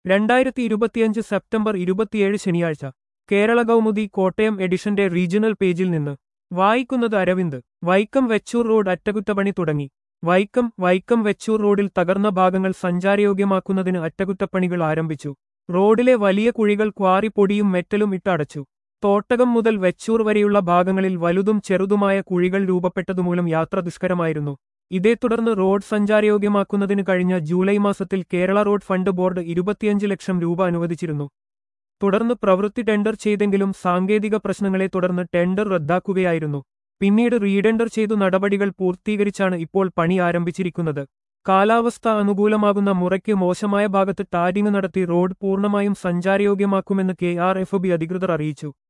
രണ്ടായിരത്തി ഇരുപത്തിയഞ്ച് സെപ്റ്റംബർ ഇരുപത്തിയേഴ് ശനിയാഴ്ച കേരള കൗമുദി കോട്ടയം എഡിഷന്റെ റീജിയണൽ പേജിൽ നിന്ന് വായിക്കുന്നത് അരവിന്ദ് വൈക്കം വെച്ചൂർ റോഡ് അറ്റകുറ്റപ്പണി തുടങ്ങി വൈക്കം വൈക്കം വെച്ചൂർ റോഡിൽ തകർന്ന ഭാഗങ്ങൾ സഞ്ചാരയോഗ്യമാക്കുന്നതിന് അറ്റകുറ്റപ്പണികൾ ആരംഭിച്ചു റോഡിലെ വലിയ കുഴികൾ ക്വാറി പൊടിയും മെറ്റലും ഇട്ടടച്ചു തോട്ടകം മുതൽ വെച്ചൂർ വരെയുള്ള ഭാഗങ്ങളിൽ വലുതും ചെറുതുമായ കുഴികൾ രൂപപ്പെട്ടതുമൂലം യാത്ര ദുഷ്കരമായിരുന്നു ഇതേ തുടർന്ന് റോഡ് സഞ്ചാരയോഗ്യമാക്കുന്നതിന് കഴിഞ്ഞ ജൂലൈ മാസത്തിൽ കേരള റോഡ് ഫണ്ട് ബോർഡ് ഇരുപത്തിയഞ്ച് ലക്ഷം രൂപ അനുവദിച്ചിരുന്നു തുടർന്ന് പ്രവൃത്തി ടെൻഡർ ചെയ്തെങ്കിലും സാങ്കേതിക പ്രശ്നങ്ങളെ തുടർന്ന് ടെൻഡർ റദ്ദാക്കുകയായിരുന്നു പിന്നീട് റീടെൻഡർ ചെയ്തു നടപടികൾ പൂർത്തീകരിച്ചാണ് ഇപ്പോൾ പണി ആരംഭിച്ചിരിക്കുന്നത് കാലാവസ്ഥ അനുകൂലമാകുന്ന മുറയ്ക്ക് മോശമായ ഭാഗത്ത് ടാരിങ് നടത്തി റോഡ് പൂർണ്ണമായും സഞ്ചാരയോഗ്യമാക്കുമെന്ന് കെ ആർ എഫ് ബി അധികൃതർ അറിയിച്ചു